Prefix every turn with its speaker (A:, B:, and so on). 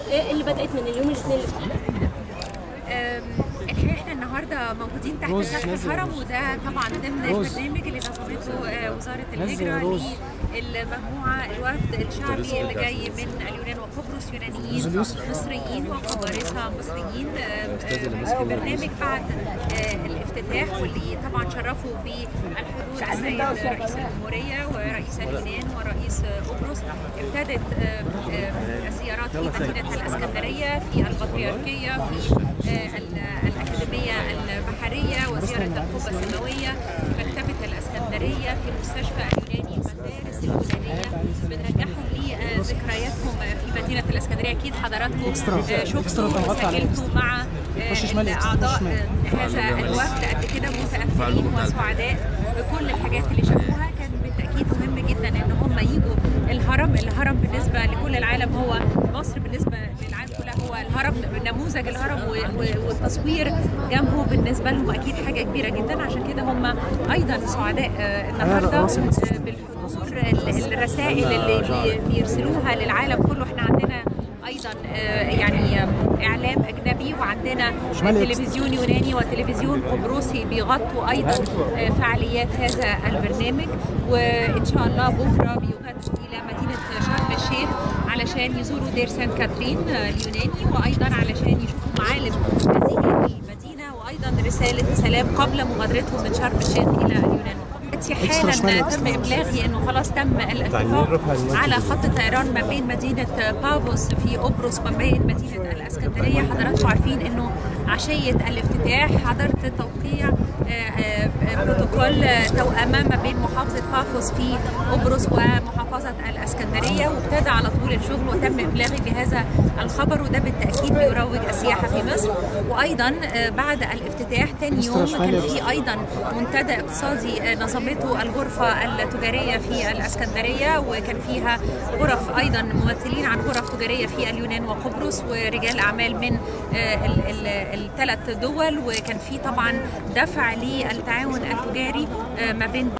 A: إيه اللي بدات من اليوم الاثنين اللي فات
B: أم، الحقيقه احنا النهارده موجودين تحت
C: روز،
B: سقف
C: نزل
B: الهرم
C: روز.
B: وده طبعا ضمن
C: روز.
B: البرنامج اللي نظمته آه، وزاره
C: نزل
B: الهجره
C: روز.
B: للمجموعه الوفد الشعبي اللي جاي من اليونان وقبرص يونانيين
C: نزل يوسف.
B: مصريين وقبارصه مصريين آم، آم، برنامج بعد آه، الافتتاح واللي طبعا شرفوا بالحضور السيد رئيس الجمهوريه ورئيس اليونان ورئيس قبرص ابتدت آم، آم، زيارات في مدينه الاسكندريه في البطريركيه في آه، ال- الاكاديميه البحريه وزياره القبه السماويه في مكتبه الاسكندريه في المستشفى اليوناني المدارس اليونانيه بنرجعهم لذكرياتهم في مدينه الاسكندريه اكيد حضراتكم
C: إكسترا.
B: آه،
C: إكسترا
B: شفتوا
C: تنغطي على
B: وسجلتوا مع آه،
C: خش شمال، إكسترا
B: اعضاء
C: شمال.
B: آه، هذا الوفد قد كده متاثرين وسعداء بكل الحاجات اللي شافوها كان بالتاكيد مهم جدا ان هم يجوا الهرم الهرم بالنسبه لكل العالم هو مصر بالنسبه للعالم كله هو الهرم نموذج الهرم و- و- والتصوير جنبه بالنسبه لهم اكيد حاجه كبيره جدا عشان كده هم ايضا سعداء آه، النهارده
C: راسم.
B: آه، بالحضور ال- الرسائل اللي بي- بيرسلوها للعالم كله احنا عندنا ايضا آه، يعني آه، اعلام اجنبي وعندنا
C: شمال إكس.
B: تلفزيون يوناني وتلفزيون قبرصي بيغطوا ايضا آه، فعاليات هذا البرنامج وان شاء الله بكره بيغادروا الى مدينه شرم الشيخ علشان يزوروا دير سان كاترين آه، اليوناني وايضا علشان يشوفوا معالم هذه المدينه وايضا رساله سلام قبل مغادرتهم من شرم الشيخ الى اليونان دلوقتي
C: إكسترا شمال
B: حالا
C: إكسترا.
B: تم ابلاغي انه خلاص تم الاتفاق على خط طيران ما بين مدينه بافوس في قبرص وما بين مدينه الاسكندريه حضراتكم عارفين انه عشيه الافتتاح حضرت توقيع آه، آه، بروتوكول آه، توأمة ما بين محافظة بافوس في قبرص ومحافظة الاسكندرية وابتدى على طول الشغل وتم إبلاغي بهذا الخبر وده بالتأكيد بيروج السياحة في مصر وأيضا آه، بعد الافتتاح تاني يوم كان في أيضا منتدى اقتصادي آه، نظمته الغرفة التجارية في الاسكندرية وكان فيها غرف أيضا ممثلين عن غرف تجارية في اليونان وقبرص ورجال أعمال من الثلاث دول وكان في طبعا دفع للتعاون التجاري آه، ما بين